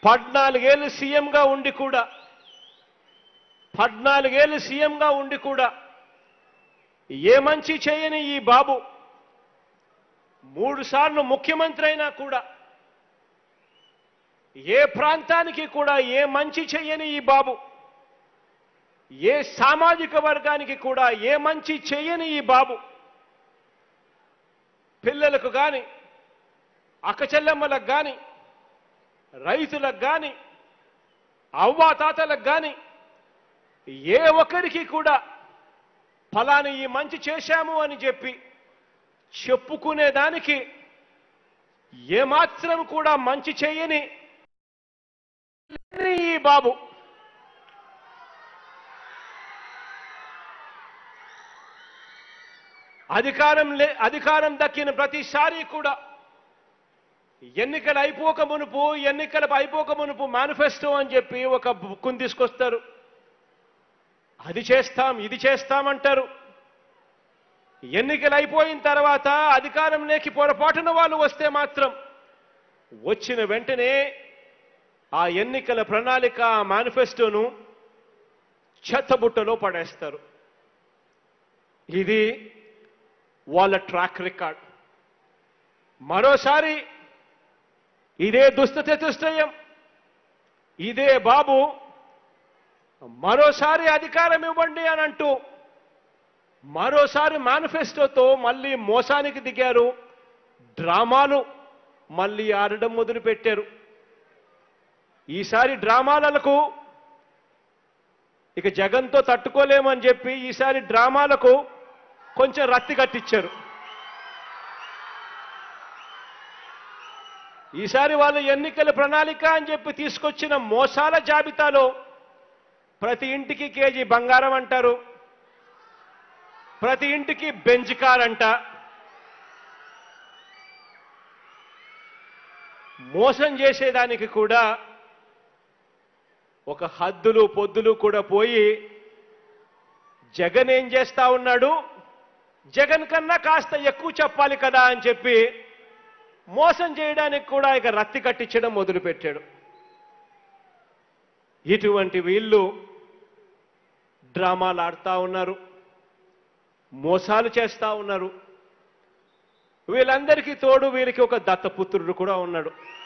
పద్నాలుగేళ్ళు సీఎంగా ఉండి కూడా పద్నాలుగేళ్ళు సీఎంగా ఉండి కూడా ఏ మంచి చేయని ఈ బాబు మూడు సార్లు ముఖ్యమంత్రి అయినా కూడా ఏ ప్రాంతానికి కూడా ఏ మంచి చెయ్యని ఈ బాబు ఏ సామాజిక వర్గానికి కూడా ఏ మంచి చెయ్యని ఈ బాబు పిల్లలకు కానీ అక్కచెల్లెమ్మలకు కానీ రైతులకు కానీ అవ్వాతాతలకు కానీ ఏ ఒక్కరికి కూడా ఫలాని ఈ మంచి చేశాము అని చెప్పి చెప్పుకునేదానికి ఏమాత్రం కూడా మంచి చేయని ఈ బాబు అధికారం లే అధికారం దక్కిన ప్రతిసారి కూడా ఎన్నికలు అయిపోక మునుపు ఎన్నికలు అయిపోక మునుపు మేనిఫెస్టో అని చెప్పి ఒక బుక్కుని తీసుకొస్తారు అది చేస్తాం ఇది చేస్తామంటారు ఎన్నికలు అయిపోయిన తర్వాత అధికారంలోకి పొరపాటున వాళ్ళు వస్తే మాత్రం వచ్చిన వెంటనే ఆ ఎన్నికల ప్రణాళిక ఆ మేనిఫెస్టోను చెత్తబుట్టలో పడేస్తారు ఇది వాళ్ళ ట్రాక్ రికార్డ్ మరోసారి ఇదే దుస్తచతుష్టయం ఇదే బాబు మరోసారి అధికారం ఇవ్వండి అని అంటూ మరోసారి మేనిఫెస్టోతో మళ్ళీ మోసానికి దిగారు డ్రామాలు మళ్ళీ ఆడడం మొదలుపెట్టారు ఈసారి డ్రామాలకు ఇక జగన్తో తట్టుకోలేమని చెప్పి ఈసారి డ్రామాలకు కొంచెం రత్తి కట్టించారు ఈసారి వాళ్ళు ఎన్నికల ప్రణాళిక అని చెప్పి తీసుకొచ్చిన మోసాల జాబితాలో ప్రతి ఇంటికి కేజీ బంగారం అంటారు ప్రతి ఇంటికి బెంచ్ కార్ అంట మోసం చేసేదానికి కూడా ఒక హద్దులు పొద్దులు కూడా పోయి జగన్ ఏం చేస్తా ఉన్నాడు జగన్ కన్నా కాస్త ఎక్కువ చెప్పాలి కదా అని చెప్పి మోసం చేయడానికి కూడా ఇక రత్తి కట్టించడం మొదలుపెట్టాడు ఇటువంటి వీళ్ళు డ్రామాలు ఆడుతూ ఉన్నారు మోసాలు చేస్తా ఉన్నారు వీళ్ళందరికీ తోడు వీరికి ఒక దత్తపుత్రుడు కూడా ఉన్నాడు